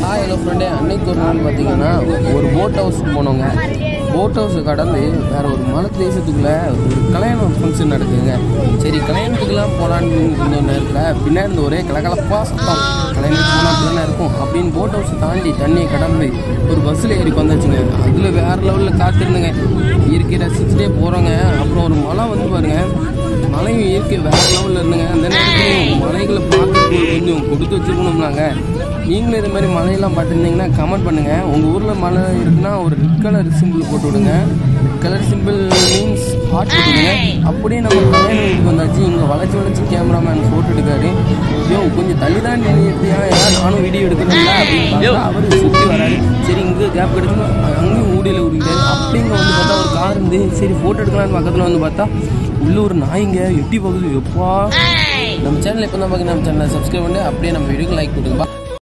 hi hello ஃப்ரெண்டே அன்னைக்கு ஒரு நாள் பார்த்தீங்கன்னா ஒரு போட் ஹவுஸ்க்கு போனோங்க போட் ஹவுஸை கடந்து வேற ஒரு மலை தேசத்துக்குள்ள ஒரு கல்யாண ஃபங்க்ஷன் நடக்குதுங்க சரி கல்யாணத்துக்குலாம் போகலான்னு இருந்த நேரத்தில் பின்னாடி இருந்து ஒரே கலகலப்பா சத்தம் கல்யாணத்துக்கு போனால் அப்படி தானே இருக்கும் அப்படின்னு போட் ஹவுஸை தாண்டி தண்ணியை கடந்து ஒரு பஸ்ஸில் ஏறி வந்தாச்சுங்க அதில் வேற லெவலில் காத்திருந்துங்க இயற்கை ரசிச்சுட்டே போகிறோங்க அப்புறம் ஒரு மலை வந்து பாருங்க மலையும் இயற்கை வேற லெவலில் இருந்துங்க அந்த நேரத்தில் மலைகளை பார்க்கறதுக்கு கொஞ்சம் கொடுத்து வச்சுருக்கணும்னாங்க நீங்களும் இது மாதிரி மலையெல்லாம் பார்த்துருந்தீங்கன்னா கமெண்ட் பண்ணுங்கள் உங்கள் ஊரில் மலை இருக்குன்னா ஒரு ரெட் கலர் சிம்பிள் போட்டு விடுங்க red colour simple means heart போட்டு விடுங்க அப்படியே நம்ம கல்யாணம் வீட்டுக்கு வந்தாச்சு இங்கே வளைச்சி வளைச்சி கேமராமேன் ஃபோட்டோ எடுக்காரு ஐயோ கொஞ்சம் தள்ளி தான் நிறுத்தியா ஏதாவது நானும் வீடியோ எடுக்கணும்ல அப்படின்னு பார்த்தா அவர் சுற்றி வராரு சரி இங்கே கேப் எடுக்கணும் அங்கேயும் ஊடியில் ஊடிட்டாரு அப்படி இங்கே வந்து பார்த்தா ஒரு கார் இருந்து சரி ஃபோட்டோ எடுக்கலாம்னு பக்கத்தில் வந்து பார்த்தா உள்ள ஒரு நாய்ங்க எட்டி பார்க்குது எப்பா நம்ம சேனல் இப்போ தான் பார்க்க நம்ம சேனலை சப்ஸ்கிரைப் பண்ணி அப்படியே நம்ம வீடியோக்கு லைக் கொடுங்க